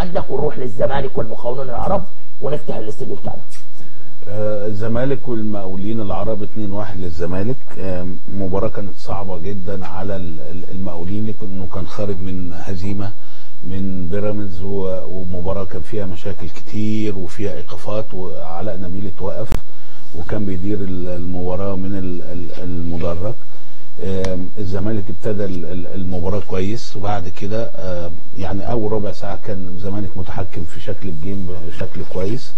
عندك ونروح للزمالك والمقاولون العرب ونفتح الاستوديو بتاعنا آه، الزمالك والمقاولين العرب 2-1 للزمالك آه، مباراة كانت صعبة جدا على ال- ال- المقاولين لانه كان خارج من هزيمة من بيراميدز و- ومباراة كان فيها مشاكل كتير وفيها ايقافات وعلاء نبيل اتوقف وكان بيدير ال- المباراة من ال- ال- المدرج آم، الزمالك ابتدى ال- ال- المباراة كويس وبعد كده آم، يعني اول ربع ساعة كان الزمالك متحكم في شكل الجيم بشكل كويس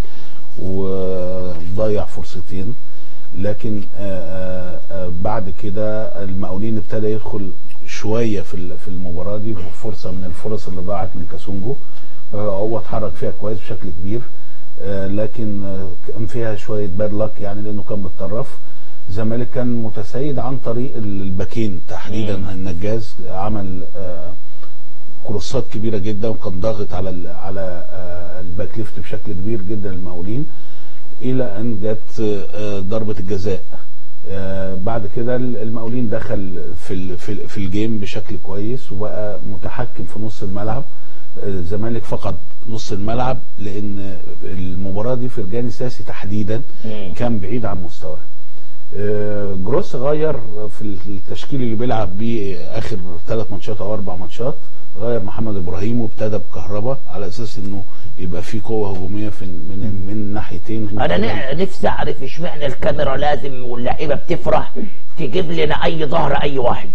وضيع فرصتين لكن آه، آه، بعد كده المقاولين ابتدى يدخل شويه في ال- في المباراه دي فرصه من الفرص اللي ضاعت من كاسونجو آه، هو اتحرك فيها كويس بشكل كبير آه، لكن آه، كان فيها شويه باد لك يعني لانه كان متطرف الزمالك كان متسيد عن طريق الباكين تحديدا النجاز عمل آه، كروسات كبيره جدا وكان ضاغط على ال على آه، الباك ليفت بشكل كبير جدا المقاولين الى ان جت آه، ضربه الجزاء آه، بعد كده المقاولين دخل في ال- في ال- في الجيم بشكل كويس وبقى متحكم في نص الملعب آه، الزمالك فقد نص الملعب لان المباراه دي فرجاني ساسي تحديدا مم. كان بعيد عن مستواه آه، جروس غير في التشكيل اللي بيلعب بيه اخر ثلاث ماتشات او اربع ماتشات غير محمد ابراهيم وابتدى بكهربا على اساس انه يبقى في قوه هجوميه في من من ناحيتين انا ن- نفسي اعرف اشمعنى الكاميرا لازم واللعيبه بتفرح تجيب لنا اي ظهر اي واحد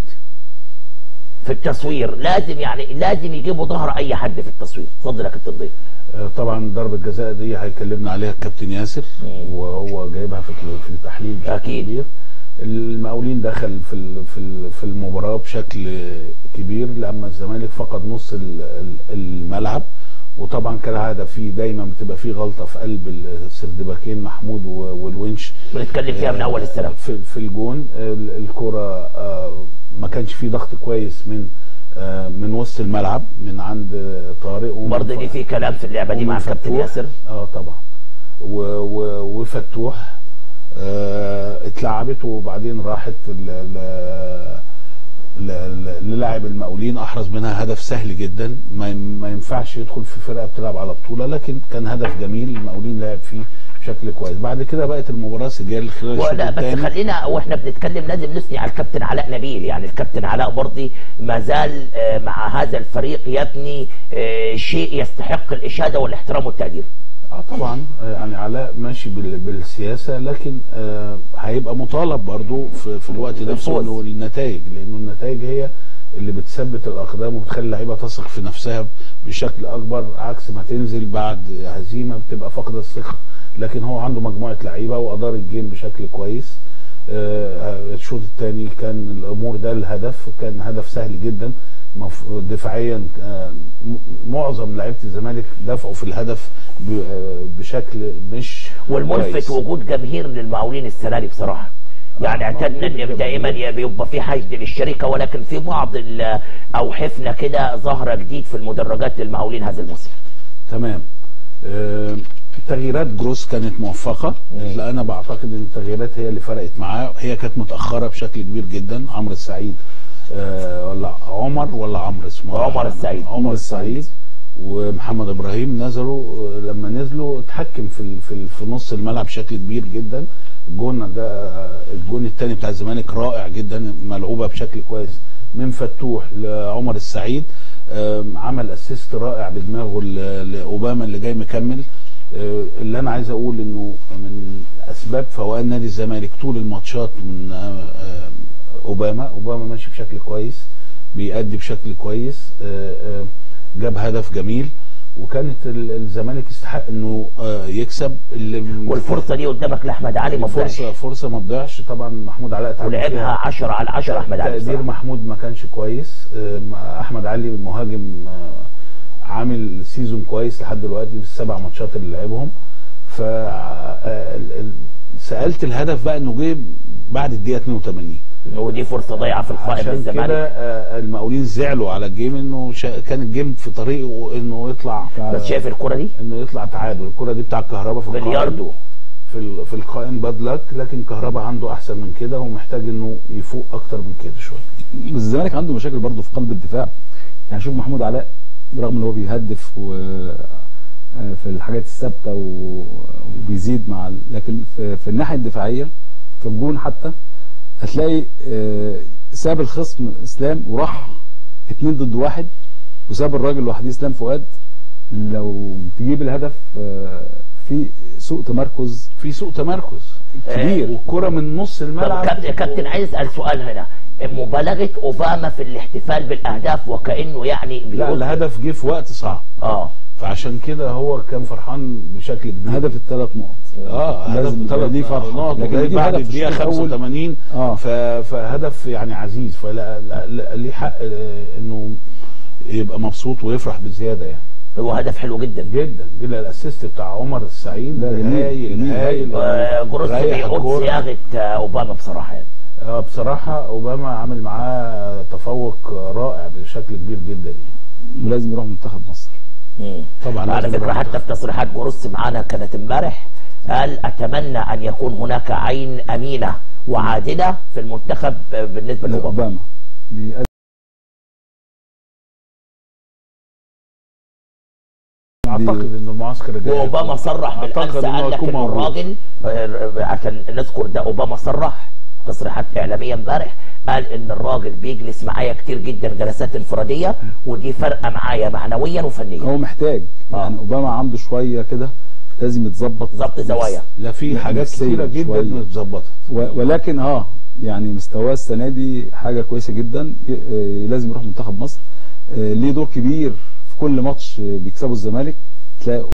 في التصوير لازم يعني لازم يجيبوا ظهر اي حد في التصوير اتفضل يا كابتن ضيف آه، طبعا ضربه الجزاء دي هيكلمنا عليها الكابتن ياسر مم. وهو جايبها في في التحليل بشكل أكيد. كبير المقاولين دخل في ال- في ال- في المباراه بشكل كبير لما الزمالك فقد نص ال- ال- الملعب وطبعا كالعاده في دايما بتبقى في غلطه في قلب السردباكين محمود و- والونش بنتكلم فيها من اول السنه في في الجون ال- الكرة آه، ما كانش في ضغط كويس من آه، من وسط الملعب من عند آه، طارق ومن برضه دي ف- في كلام في اللعبه دي ومن مع الكابتن فتوح. ياسر اه طبعا و و وفتوح آه اتلعبت وبعدين راحت ل- ل- ل- ل- للاعب المقاولين احرز منها هدف سهل جدا ما ما ينفعش يدخل في فرقه بتلعب على بطوله لكن كان هدف جميل المقاولين لعب فيه بشكل كويس بعد كده بقت المباراه سجال خلال الشوط ولا بس الثاني خلينا واحنا بنتكلم لازم نثني على الكابتن علاء نبيل يعني الكابتن علاء برضي ما زال آه، مع هذا الفريق يبني آه، شيء يستحق الاشاده والاحترام والتقدير اه طبعا آه، يعني علاء ماشي بال- بالسياسه لكن آه هيبقى مطالب برضو في, في الوقت نفسه بالفوز. انه النتائج لانه النتائج هي اللي بتثبت الاقدام وبتخلي اللعيبه تثق في نفسها بشكل اكبر عكس ما تنزل بعد هزيمه بتبقى فاقده الثقه لكن هو عنده مجموعه لعيبه وادار الجيم بشكل كويس آه، الشوط الثاني كان الامور ده الهدف كان هدف سهل جدا مف- دفاعيا آه، م- معظم لعيبه الزمالك دفعوا في الهدف ب- آه، بشكل مش والملفت كويس. وجود جماهير للمقاولين السنه دي بصراحه يعني اعتدنا ان دائما بيبقى في حشد للشركه ولكن في بعض ال- او حفنه كده ظاهره جديد في المدرجات للمقاولين هذا الموسم تمام آه، تغييرات جروس كانت موفقه لا انا بعتقد ان التغييرات هي اللي فرقت معاه هي كانت متاخره بشكل كبير جدا عمرو السعيد آه، ولا عمر ولا عمرو اسمه عمر السعيد. عمر السعيد ومحمد ابراهيم نزلوا آه، لما نزلوا اتحكم في ال- في ال- في نص الملعب بشكل كبير جدا الجون ده آه، الجون الثاني بتاع الزمالك رائع جدا ملعوبه بشكل كويس من فتوح لعمر السعيد آم، عمل اسيست رائع بدماغه ل- لاوباما اللي جاي مكمل آه، اللي انا عايز اقول انه من اسباب فوقان نادي الزمالك طول الماتشات من آه، آه، اوباما اوباما ماشي بشكل كويس بيأدي بشكل كويس آه، آه، جاب هدف جميل وكانت ال- الزمالك يستحق انه آه، يكسب اللي والفرصه دي قدامك لاحمد علي ما فرصه فرصه فرصه ما تضيعش طبعا محمود علاء تعب ولعبها فيها. 10 على 10 احمد علي تقدير بصراحة. محمود ما كانش كويس آه، احمد علي مهاجم آه، عامل سيزون كويس لحد دلوقتي في السبع ماتشات اللي لعبهم ف آه، ال- ال- سالت الهدف بقى انه جه بعد الدقيقه 82 ودي فرصه ضايعه في القائم عشان كده للزمالك آه، المقاولين زعلوا على الجيم انه شا... كان الجيم في طريقه انه يطلع بس شايف الكره دي انه يطلع تعادل الكره دي بتاع الكهرباء في القائم. بلياردو في ال- في القائم باد لك لكن كهربا عنده احسن من كده ومحتاج انه يفوق اكتر من كده شويه الزمالك عنده مشاكل برضه في قلب الدفاع يعني شوف محمود علاء برغم ان هو بيهدف و آه، في الحاجات الثابته و- وبيزيد مع ال- لكن في, في الناحيه الدفاعيه في الجون حتى هتلاقي آه، ساب الخصم اسلام وراح اتنين ضد واحد وساب الراجل لوحده اسلام فؤاد لو تجيب الهدف آه، في سوء تمركز في سوء تمركز كبير والكرة من نص طب الملعب كابتن كابتن عايز اسال سؤال هنا مبالغه اوباما في الاحتفال بالاهداف وكانه يعني لا بيقول الهدف جه في وقت صعب اه فعشان كده هو كان فرحان بشكل كبير هدف الثلاث نقط اه هدف لازم ثلاث دي فرحة. نقط لكن وجاي دي بعد هدف في الدقيقه الشوط الأول. 85 آه. ف- فهدف يعني عزيز فلا لا- لا- ليه حق آه، انه يبقى مبسوط ويفرح بزياده يعني هو هدف حلو جدا جدا جدا الاسيست بتاع عمر السعيد لا، جميل، هايل جميل. هايل آه، جروس ريح بيقود الكورة. صياغه آه، اوباما بصراحه يعني آه، بصراحه اوباما عامل معاه تفوق رائع بشكل كبير جدا يعني ولازم يروح منتخب مصر طبعا على لازم فكره يروح حتى في تصريحات جروس معانا كانت امبارح قال اتمنى ان يكون هناك عين امينه وعادله في المنتخب آه، بالنسبه لاوباما اوباما بيأدي اعتقد ان المعسكر الجاي واوباما صرح اعتقد بالامس انه قال لك هيكون ان موجود الراجل آه، عشان نذكر ده اوباما صرح تصريحات اعلاميه امبارح قال ان الراجل بيجلس معايا كتير جدا جلسات انفراديه ودي فارقه معايا معنويا وفنيا هو محتاج يعني اوباما عنده شويه كده لازم يتظبط ظبط زوايا لا في لا، حاجات نفسياً كتيره جدا شوية. اتظبطت و- ولكن اه يعني مستواه السنه دي حاجه كويسه جدا ي- آه، لازم يروح منتخب مصر آه، ليه دور كبير في كل ماتش آه، بيكسبه الزمالك تلاقي